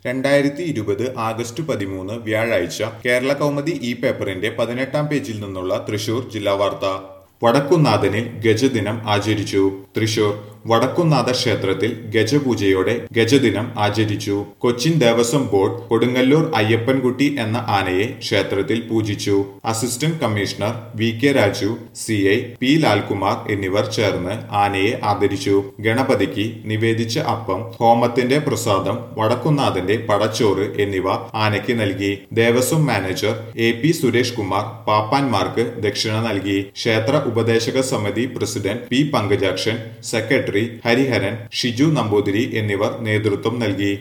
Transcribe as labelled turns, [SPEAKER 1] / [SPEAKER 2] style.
[SPEAKER 1] രണ്ടായിരത്തി ഇരുപത് ആഗസ്റ്റ് പതിമൂന്ന് വ്യാഴാഴ്ച കേരള കൗമുദി ഈ പേപ്പറിന്റെ പതിനെട്ടാം പേജിൽ നിന്നുള്ള തൃശൂർ ജില്ലാ വാർത്ത വടക്കുന്നാഥനിൽ ഗജദിനം ആചരിച്ചു തൃശൂർ വടക്കുന്നാഥ ക്ഷേത്രത്തിൽ ഗജപൂജയോടെ ഗജദിനം ആചരിച്ചു കൊച്ചിൻ ദേവസ്വം ബോർഡ് കൊടുങ്ങല്ലൂർ അയ്യപ്പൻകുട്ടി എന്ന ആനയെ ക്ഷേത്രത്തിൽ പൂജിച്ചു assistant commissioner V K Raju C I P Lalkumar എന്നിവർ ചേർന്ന് ആനയെ ആദരിച്ചു ഗണപതിക്ക് നിവേദിച്ച അപ്പം ഹോമത്തിന്റെ പ്രസാദം വടക്കുന്നാഥന്റെ പടച്ചോറ് എന്നിവ ആനയ്ക്ക് നൽകി Devaswom manager A P Suresh Kumar പാപ്പാന്മാർക്ക് ദക്ഷിണ നൽകി ക്ഷേത്ര ഉപദേശക സമിതി president P Pankajakshan secretary Hariharan Shiju Namboothiri എന്നിവർ നേതൃത്വം നൽകി